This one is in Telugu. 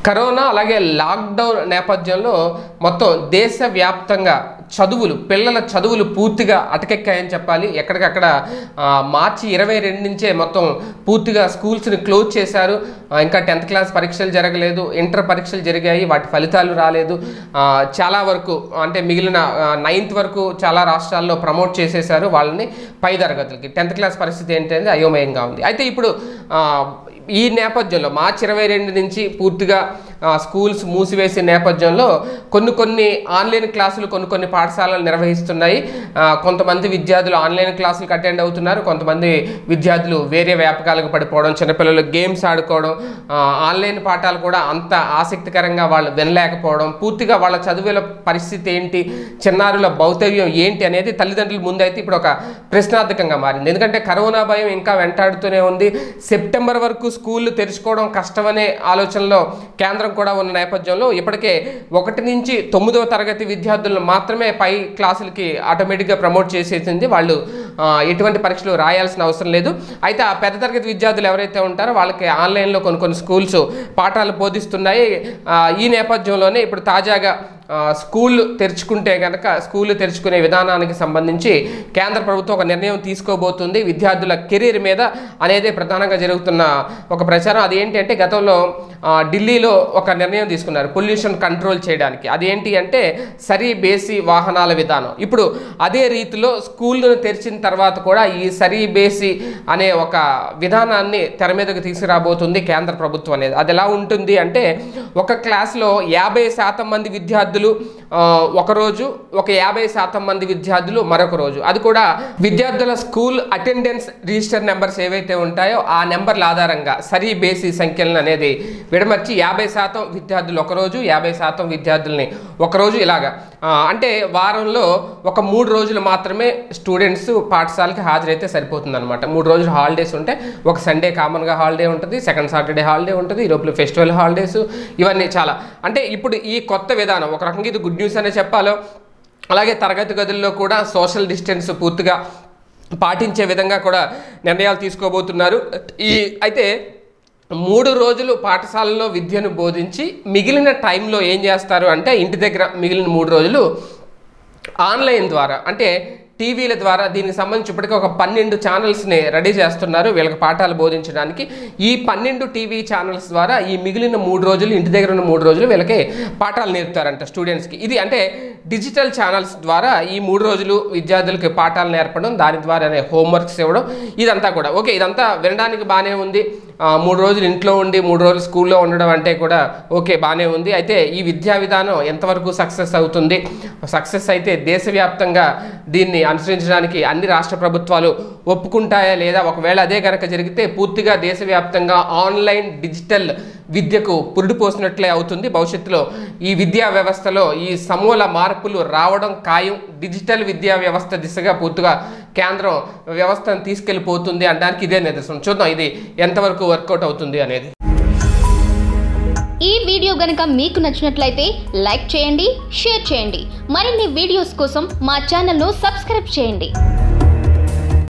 కరోనా అలాగే లాక్డౌన్ నేపథ్యంలో మొత్తం దేశవ్యాప్తంగా చదువులు పిల్లల చదువులు పూర్తిగా అటకెక్కాయని చెప్పాలి ఎక్కడికక్కడ ఆ, మార్చి ఇరవై రెండు నుంచే మొత్తం పూర్తిగా స్కూల్స్ని క్లోజ్ చేశారు ఆ, ఇంకా టెన్త్ క్లాస్ పరీక్షలు జరగలేదు ఇంటర్ పరీక్షలు జరిగాయి వాటి ఫలితాలు రాలేదు ఆ, చాలా వరకు అంటే మిగిలిన నైన్త్ వరకు చాలా రాష్ట్రాల్లో ప్రమోట్ చేసేశారు వాళ్ళని పై తరగతులకి టెన్త్ క్లాస్ పరిస్థితి ఏంటంటే అయోమయంగా ఉంది అయితే ఇప్పుడు ఆ, ఈ నేపథ్యంలో మార్చి ఇరవై రెండు నుంచి పూర్తిగా ఆ, స్కూల్స్ మూసివేసే నేపథ్యంలో కొన్ని కొన్ని ఆన్లైన్ క్లాసులు కొన్ని కొన్ని పాఠశాలలు నిర్వహిస్తున్నాయి ఆ, కొంతమంది విద్యార్థులు ఆన్లైన్ క్లాసులకు అటెండ్ అవుతున్నారు కొంతమంది విద్యార్థులు వేరే వ్యాపకాలకు పడిపోవడం చిన్నపిల్లలు గేమ్స్ ఆడుకోవడం ఆ, ఆన్లైన్ పాఠాలు కూడా అంత ఆసక్తికరంగా వాళ్ళు వినలేకపోవడం పూర్తిగా వాళ్ళ చదువుల పరిస్థితి ఏంటి చిన్నారుల భౌతవ్యం ఏంటి అనేది తల్లిదండ్రుల ముందైతే ఇప్పుడు ఒక ప్రశ్నార్థకంగా మారింది ఎందుకంటే కరోనా భయం ఇంకా వెంటాడుతూనే ఉంది సెప్టెంబర్ వరకు స్కూళ్ళు తెరుచుకోవడం కష్టమనే ఆలోచనలో కేంద్రం కూడా ఉన్న నేపథ్యంలో ఇప్పటికే ఒకటి నుంచి తొమ్మిదవ తరగతి విద్యార్థులను మాత్రమే పై క్లాసులకి ఆటోమేటిక్గా ప్రమోట్ చేసేసింది వాళ్ళు ఆ, ఎటువంటి పరీక్షలు రాయాల్సిన అవసరం లేదు అయితే ఆ పెద్ద తరగతి విద్యార్థులు ఎవరైతే ఉంటారో వాళ్ళకి ఆన్లైన్లో కొన్ని కొన్ని స్కూల్స్ పాఠాలు బోధిస్తున్నాయి ఆ, ఈ నేపథ్యంలోనే ఇప్పుడు తాజాగా ఆ, స్కూల్ తెరుచుకుంటే కనుక స్కూల్ తెరుచుకునే విధానానికి సంబంధించి కేంద్ర ప్రభుత్వం ఒక నిర్ణయం తీసుకోబోతుంది విద్యార్థుల కెరీర్ మీద అనేది ప్రధానంగా జరుగుతున్న ఒక ప్రచారం అది ఏంటి అంటే గతంలో ఆ, ఢిల్లీలో ఒక నిర్ణయం తీసుకున్నారు పొల్యూషన్ కంట్రోల్ చేయడానికి అదేంటి అంటే సరి బేసి వాహనాల విధానం ఇప్పుడు అదే రీతిలో స్కూళ్ళను తెరిచిన తర్వాత కూడా ఈ సరి బేసి అనే ఒక విధానాన్ని తెర మీదకు తీసుకురాబోతుంది కేంద్ర ప్రభుత్వం అనేది అది ఎలా ఉంటుంది అంటే ఒక క్లాస్లో యాభై శాతం మంది విద్యార్థులు ఆ, ఒక రోజు ఒక యాభై శాతం మంది విద్యార్థులు మరొక రోజు అది కూడా విద్యార్థుల స్కూల్ అటెండెన్స్ రిజిస్టర్ నెంబర్స్ ఏవైతే ఉంటాయో ఆ నెంబర్ల ఆధారంగా సరి బేసి సంఖ్యలను అనేది విడమర్చి యాభై శాతం విద్యార్థులు ఒకరోజు యాభై శాతం విద్యార్థుల్ని ఒకరోజు ఇలాగా ఆ, అంటే వారంలో ఒక మూడు రోజులు మాత్రమే స్టూడెంట్స్ పాఠశాలకి హాజరైతే సరిపోతుంది అనమాట మూడు రోజులు హాలిడేస్ ఉంటే ఒక సండే కామన్గా హాలిడే ఉంటుంది సెకండ్ సాటర్డే హాలిడే ఉంటుంది ఈ లోపల ఫెస్టివల్ హాలిడేస్ ఇవన్నీ చాలా అంటే ఇప్పుడు ఈ కొత్త విధానం ఒక రకంగా ఇది గుడ్ న్యూస్ అనే చెప్పాలో అలాగే తరగతి గదుల్లో కూడా సోషల్ డిస్టెన్స్ పూర్తిగా పాటించే విధంగా కూడా నిర్ణయాలు తీసుకోబోతున్నారు ఈ అయితే మూడు రోజులు పాఠశాలలో విద్యను బోధించి మిగిలిన టైంలో ఏం చేస్తారు అంటే ఇంటి దగ్గర మిగిలిన మూడు రోజులు ఆన్లైన్ ద్వారా అంటే టీవీల ద్వారా దీనికి సంబంధించి ఇప్పటికే ఒక పన్నెండు ఛానల్స్ని రెడీ చేస్తున్నారు వీళ్ళకి పాఠాలు బోధించడానికి ఈ పన్నెండు టీవీ ఛానల్స్ ద్వారా ఈ మిగిలిన మూడు రోజులు ఇంటి దగ్గర ఉన్న మూడు రోజులు వీళ్ళకి పాఠాలు నేర్పుతారంట స్టూడెంట్స్కి ఇది అంటే డిజిటల్ ఛానల్స్ ద్వారా ఈ మూడు రోజులు విద్యార్థులకి పాఠాలు నేర్పడం దాని ద్వారానే హోంవర్క్స్ ఇవ్వడం ఇదంతా కూడా ఓకే ఇదంతా వినడానికి బాగానే ఉంది ఆ, మూడు రోజులు ఇంట్లో ఉండి మూడు రోజులు స్కూల్లో ఉండడం అంటే కూడా ఓకే బాగానే ఉంది అయితే ఈ విద్యా విధానం ఎంతవరకు సక్సెస్ అవుతుంది సక్సెస్ అయితే దేశవ్యాప్తంగా దీన్ని అనుసరించడానికి అన్ని రాష్ట్ర ప్రభుత్వాలు ఒప్పుకుంటాయా లేదా ఒకవేళ అదే కనుక జరిగితే పూర్తిగా దేశవ్యాప్తంగా ఆన్లైన్ డిజిటల్ విద్యకు పురుడు పోసినట్లే అవుతుంది భవిష్యత్తులో ఈ విద్యా వ్యవస్థలో ఈ సమూల మార్పులు రావడం ఖాయం డిజిటల్ విద్యా వ్యవస్థ దిశగా పూర్తిగా కేంద్రం వ్యవస్థను తీసుకెళ్ళిపోతుంది అనడానికి ఇదే నిదర్శనం చూద్దాం ఇది ఎంతవరకు వర్కౌట్ అవుతుంది అనేది ఈ వీడియో గనుక మీకు నచ్చినట్లయితే లైక్ చేయండి షేర్ చేయండి మరిన్ని వీడియోస్ కోసం మా ఛానల్ను సబ్స్క్రైబ్ చేయండి